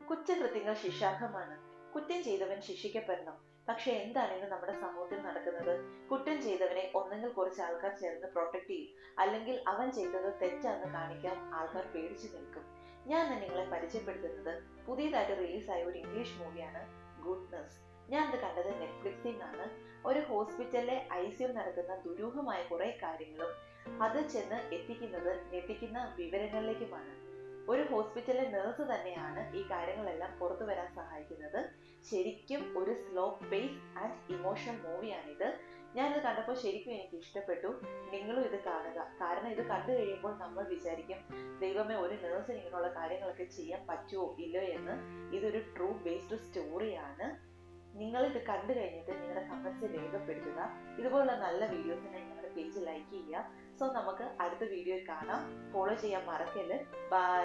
കുറ്റകൃത്യങ്ങൾ ശിക്ഷാർഹമാണ് കുറ്റം ചെയ്തവൻ ശിക്ഷിക്കപ്പെടണം പക്ഷെ എന്താണ് ഇന്ന് നമ്മുടെ സമൂഹത്തിൽ നടക്കുന്നത് കുറ്റം ചെയ്തവനെ ഒന്നെങ്കിൽ കുറച്ച് ആൾക്കാർ ചേർന്ന് പ്രൊട്ടക്ട് ചെയ്യും അല്ലെങ്കിൽ അവൻ ചെയ്തത് തെറ്റാന്ന് കാണിക്കാൻ ആൾക്കാർ പേടിച്ചു നിൽക്കും ഞാൻ ഇന്ന് നിങ്ങളെ പരിചയപ്പെടുത്തുന്നത് പുതിയതായിട്ട് റിലീസായ ഒരു ഇംഗ്ലീഷ് മൂവിയാണ് ഗുഡ്നസ് ഞാൻ ഇത് കണ്ടത് നെറ്റ്ഫ്ലിക്സിൽ നിന്നാണ് ഒരു ഹോസ്പിറ്റലിലെ ഐ സിയിൽ നടക്കുന്ന ദുരൂഹമായ കുറെ കാര്യങ്ങളും അത് ചെന്ന് എത്തിക്കുന്നത് ഞെട്ടിക്കുന്ന വിവരങ്ങളിലേക്കുമാണ് ഒരു ഹോസ്പിറ്റലിലെ നേഴ്സ് തന്നെയാണ് ഈ കാര്യങ്ങളെല്ലാം പുറത്തു വരാൻ സഹായിക്കുന്നത് ശരിക്കും ഒരു സ്ലോ പേസ് ആൻഡ് ഇമോഷണൽ മൂവിയാണിത് ഞാനിത് കണ്ടപ്പോൾ ശരിക്കും എനിക്ക് ഇഷ്ടപ്പെട്ടു നിങ്ങളും ഇത് കാണുക കാരണം ഇത് കണ്ടു കഴിയുമ്പോൾ നമ്മൾ വിചാരിക്കും ദൈവമേ ഒരു നേഴ്സിന് ഇങ്ങനെയുള്ള കാര്യങ്ങളൊക്കെ ചെയ്യാൻ പറ്റുമോ ഇല്ലയോ എന്ന് ഇതൊരു ട്രൂ ബേസ്ഡ് സ്റ്റോറിയാണ് നിങ്ങൾ ഇത് കണ്ടു കഴിഞ്ഞിട്ട് നിങ്ങളുടെ കമന്റ്സ് രേഖപ്പെടുത്തുക ഇതുപോലുള്ള നല്ല വീഡിയോസിനെ ഞങ്ങളുടെ പേജ് ലൈക്ക് ചെയ്യുക സോ നമുക്ക് അടുത്ത വീഡിയോയിൽ കാണാം ഫോളോ ചെയ്യാൻ മറക്കല്ല് ബൈ